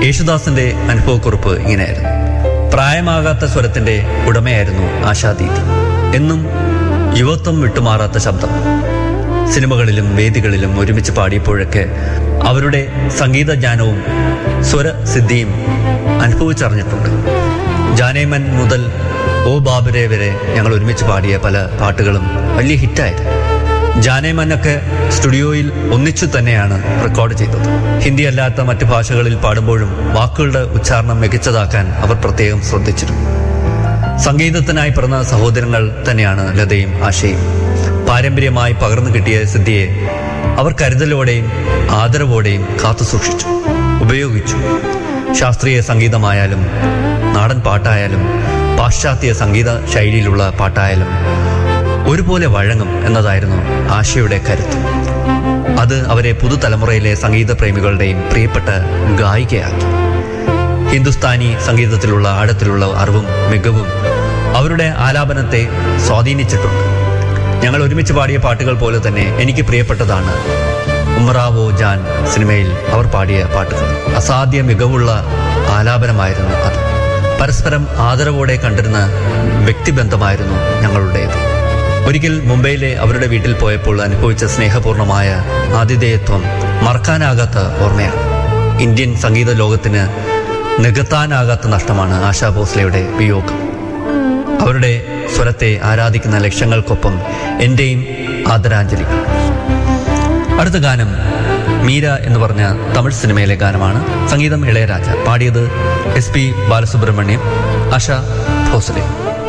യേശുദാസിന്റെ അനുഭവക്കുറിപ്പ് ഇങ്ങനെയായിരുന്നു പ്രായമാകാത്ത സ്വരത്തിന്റെ ഉടമയായിരുന്നു ആശാദീതി എന്നും യുവത്വം വിട്ടുമാറാത്ത ശബ്ദം സിനിമകളിലും വേദികളിലും ഒരുമിച്ച് പാടിയപ്പോഴൊക്കെ അവരുടെ സംഗീതജ്ഞാനവും സ്വരസിദ്ധിയും അനുഭവിച്ചറിഞ്ഞിട്ടുണ്ട് ജാനേമൻ മുതൽ ഓ ബാബരെ വരെ ഞങ്ങൾ ഒരുമിച്ച് പാടിയ പല പാട്ടുകളും വലിയ ഹിറ്റായിരുന്നു ജാനേമനൊക്കെ സ്റ്റുഡിയോയിൽ ഒന്നിച്ചു തന്നെയാണ് റെക്കോർഡ് ചെയ്തത് ഹിന്ദി അല്ലാത്ത മറ്റു ഭാഷകളിൽ പാടുമ്പോഴും വാക്കുകളുടെ ഉച്ചാരണം മികച്ചതാക്കാൻ അവർ പ്രത്യേകം ശ്രദ്ധിച്ചിരുന്നു സംഗീതത്തിനായി പിറന്ന സഹോദരങ്ങൾ തന്നെയാണ് ലതയും ആശയും പാരമ്പര്യമായി പകർന്നു കിട്ടിയ സിദ്ധിയെ അവർ കരുതലോടെയും ആദരവോടെയും കാത്തുസൂക്ഷിച്ചു ഉപയോഗിച്ചു ശാസ്ത്രീയ സംഗീതമായാലും നാടൻ പാട്ടായാലും പാശ്ചാത്യ സംഗീത ശൈലിയിലുള്ള പാട്ടായാലും ഒരുപോലെ വഴങ്ങും എന്നതായിരുന്നു ആശയുടെ കരുത്ത് അത് അവരെ പുതുതലമുറയിലെ സംഗീത പ്രേമികളുടെയും പ്രിയപ്പെട്ട ഗായികയാക്കി ഹിന്ദുസ്ഥാനി സംഗീതത്തിലുള്ള ആഴത്തിലുള്ള അറിവും മികവും അവരുടെ ആലാപനത്തെ സ്വാധീനിച്ചിട്ടുണ്ട് ഞങ്ങൾ ഒരുമിച്ച് പാടിയ പാട്ടുകൾ പോലെ തന്നെ എനിക്ക് പ്രിയപ്പെട്ടതാണ് ഉമറാവോ ജാൻ സിനിമയിൽ അവർ പാടിയ പാട്ടുകൾ അസാധ്യ മികവുള്ള ആലാപനമായിരുന്നു അത് പരസ്പരം ആദരവോടെ കണ്ടിരുന്ന വ്യക്തിബന്ധമായിരുന്നു ഞങ്ങളുടേത് ഒരിക്കൽ മുംബൈയിലെ അവരുടെ വീട്ടിൽ പോയപ്പോൾ അനുഭവിച്ച സ്നേഹപൂർണമായ ആതിഥേയത്വം മറക്കാനാകാത്ത ഓർമ്മയാണ് ഇന്ത്യൻ സംഗീത ലോകത്തിന് നികത്താനാകാത്ത നഷ്ടമാണ് ആശാ ഭോസ്ലയുടെ വിയോഗം അവരുടെ സ്വരത്തെ ആരാധിക്കുന്ന ലക്ഷ്യങ്ങൾക്കൊപ്പം എന്റെയും ആദരാഞ്ജലികൾ അടുത്ത ഗാനം മീര എന്ന് പറഞ്ഞ തമിഴ് സിനിമയിലെ ഗാനമാണ് സംഗീതം ഇളയരാജ പാടിയത് എസ് പി ബാലസുബ്രഹ്മണ്യം ആശ ഭോസ്ലെ